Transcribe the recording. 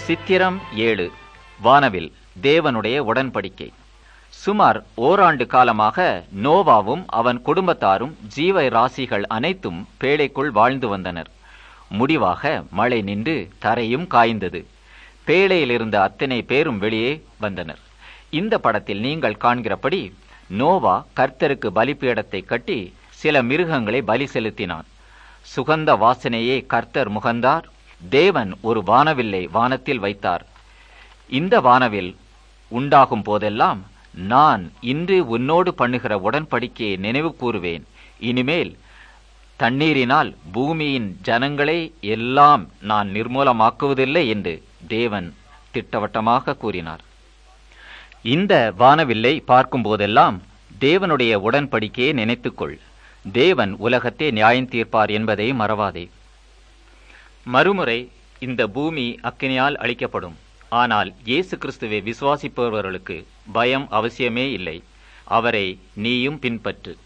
சித்திரம் ஏழு வானவில் தேவனுடைய உடன்படிக்கை சுமார் ஓராண்டு காலமாக நோவாவும் அவன் குடும்பத்தாரும் ஜீவ ராசிகள் அனைத்தும் பேழைக்குள் வாழ்ந்து வந்தனர் முடிவாக மழை நின்று தரையும் காய்ந்தது பேழையில் இருந்த அத்தனை பேரும் வெளியே வந்தனர் இந்த படத்தில் நீங்கள் காண்கிறபடி நோவா கர்த்தருக்கு பலிபீடத்தை கட்டி சில மிருகங்களை பலி செலுத்தினான் சுகந்த வாசனையே கர்த்தர் முகந்தார் தேவன் ஒரு வானவில்லை வானத்தில் வைத்தார் இந்த வானவில் உண்டாகும் போதெல்லாம் நான் இன்று உன்னோடு பண்ணுகிற உடன்படிக்கையை நினைவு கூறுவேன் இனிமேல் தண்ணீரினால் பூமியின் ஜனங்களை எல்லாம் நான் நிர்மூலமாக்குவதில்லை என்று தேவன் திட்டவட்டமாக கூறினார் இந்த வானவில்லை பார்க்கும் போதெல்லாம் தேவனுடைய உடன்படிக்கையை நினைத்துக்கொள் தேவன் உலகத்தை நியாயம் தீர்ப்பார் என்பதை மறவாதே மறுமுறை இந்த பூமி அக்கினியால் அழிக்கப்படும் ஆனால் இயேசு கிறிஸ்துவை விசுவாசிப்பவர்களுக்கு பயம் அவசியமே இல்லை அவரை நீயும் பின்பற்று